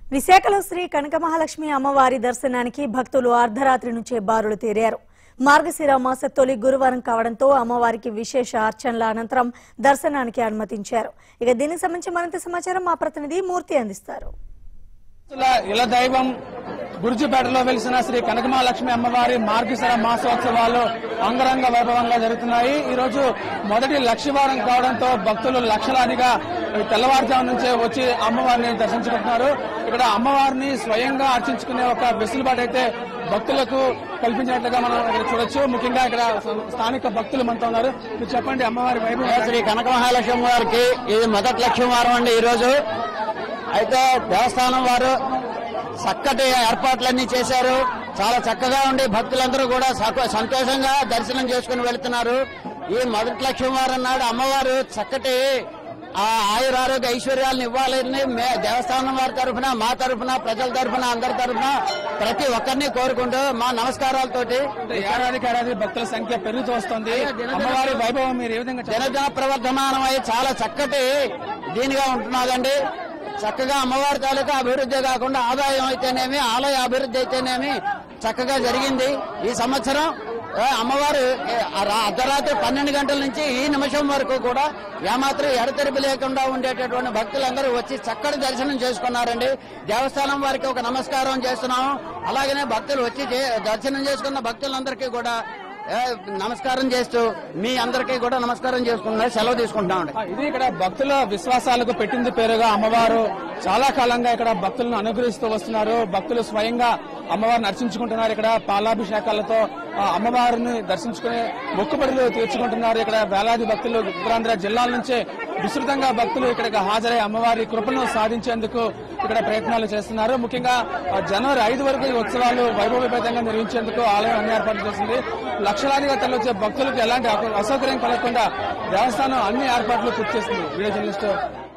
విశాఖలో శ్రీ కనక మహాలక్ష్మి అమ్మవారి దర్శనానికి భక్తులు అర్ధరాత్రి నుంచే బారులు తీరారు మార్గశిర మాస తొలి గురువారం కావడంతో అమ్మవారికి విశేష అర్చనల అనంతరం దర్శనానికి అనుమతించారు ఇక దీనికి సంబంధించి మరింత సమాచారం మా ప్రతినిధి మూర్తి అందిస్తారు భక్తుల ఇల దైవం గురుజుపేటలో వెలిసిన శ్రీ కనకమహాలక్ష్మి అమ్మవారి మార్గశిర మాసోత్సవాలు అంగరంగ వైభవంగా జరుగుతున్నాయి ఈ రోజు మొదటి లక్షవారం కావడంతో భక్తులు లక్షలాదిగా తెల్లవారుజాము నుంచే వచ్చి అమ్మవారిని దర్శించుకుంటున్నారు ఇక్కడ అమ్మవారిని స్వయంగా అర్చించుకునే ఒక వెసులుబాటు అయితే భక్తులకు కల్పించినట్లుగా మనం ఇక్కడ చూడొచ్చు ముఖ్యంగా ఇక్కడ స్థానిక భక్తులు మనతో ఉన్నారు మీరు చెప్పండి అమ్మవారి వైభవం శ్రీ కనక మహాలక్ష్మి వారికి ఇది మొదటి లక్ష్యం వారం అండి ఈ రోజు అయితే దేవస్థానం వారు చక్కటి ఏర్పాట్లన్నీ చేశారు చాలా చక్కగా ఉండి భక్తులందరూ కూడా సక- సంతోషంగా దర్శనం చేసుకుని వెళ్తున్నారు ఈ మొదటి లక్ష్యం వారం నాడు అమ్మవారు చక్కటి ఆ ఆయురారోగ్య ఐశ్వర్యాలను ఇవ్వాలని మే- దేవస్థానం వారి తరఫున మా తరఫున ప్రజల తరఫున అందరి తరఫున ప్రతి ఒక్కరిని కోరుకుంటూ మా నమస్కారాలతోటి ఏడాదికి ఏడాది భక్తుల సంఖ్య పెరుగుతూ వస్తుంది అమ్మవారి వైభవం మీరు ఏ విధంగా చెప్తారు? దినదిన ప్రవర్ధమానమై చాలా చక్కటి దీనిగా ఉంటున్నదండి చక్కగా అమ్మవారి తాలూకా అభివృద్ధి కాకుండా ఆదాయం అయితేనేమి ఆలయ అభివృద్ధి అయితేనేమి చక్కగా జరిగింది ఈ సంవత్సరం ఏ, అమ్మవారు ఏ, ఆ రా- అర్ధరాత్రి పన్నెండు గంటల నుంచి ఈ నిమిషం వరకు కూడా ఏమాత్రం ఎడతెరిపి లేకుండా ఉండేటటువంటి భక్తులందరూ వచ్చి చక్కటి దర్శనం చేసుకున్నారండి దేవస్థానం వారికి ఒక నమస్కారం చేస్తున్నాము అలాగనే భక్తులు వచ్చి చే- దర్శనం చేసుకున్న భక్తులందరికీ కూడా ఏ, నమస్కారం చేస్తూ మీ అందరికీ కూడా నమస్కారం చేసుకుంటున్నారు సెలవు తీసుకుంటున్నామండి ఆ, ఇది ఇక్కడ భక్తుల విశ్వాసాలకు పెట్టింది పేరుగా అమ్మవారు చాలా కాలంగా ఇక్కడ భక్తులను అనుగ్రహిస్తూ వస్తున్నారు భక్తులు స్వయంగా అమ్మవారిని అర్చించుకుంటున్నారు ఇక్కడ పాలాభిషేకాలతో ఆ, అమ్మవారిని దర్శించుకుని మొక్కుబడులు తీర్చుకుంటున్నారు ఇక్కడ వేలాది భక్తులు ఉత్తరాంధ్ర జిల్లాల నుంచే విస్తృతంగా భక్తులు ఇక్కడికి హాజరై అమ్మవారి కృపను సాధించేందుకు ఇక్కడ ప్రయత్నాలు చేస్తున్నారు ముఖ్యంగా ఆ, జనవరి ఐదు వరకు ఈ ఉత్సవాలు వైభవపేతంగా నిర్వహించేందుకు ఆలయం అన్ని ఏర్పాట్లు చేసింది లక్షలాదిగా తరలివచ్చే భక్తులకు ఎలాంటి అసౌకర్యం కలగకుండా దేవస్థానం అన్ని ఏర్పాట్లు పూర్తి చేసింది వీడియో జర్నలిస్ట్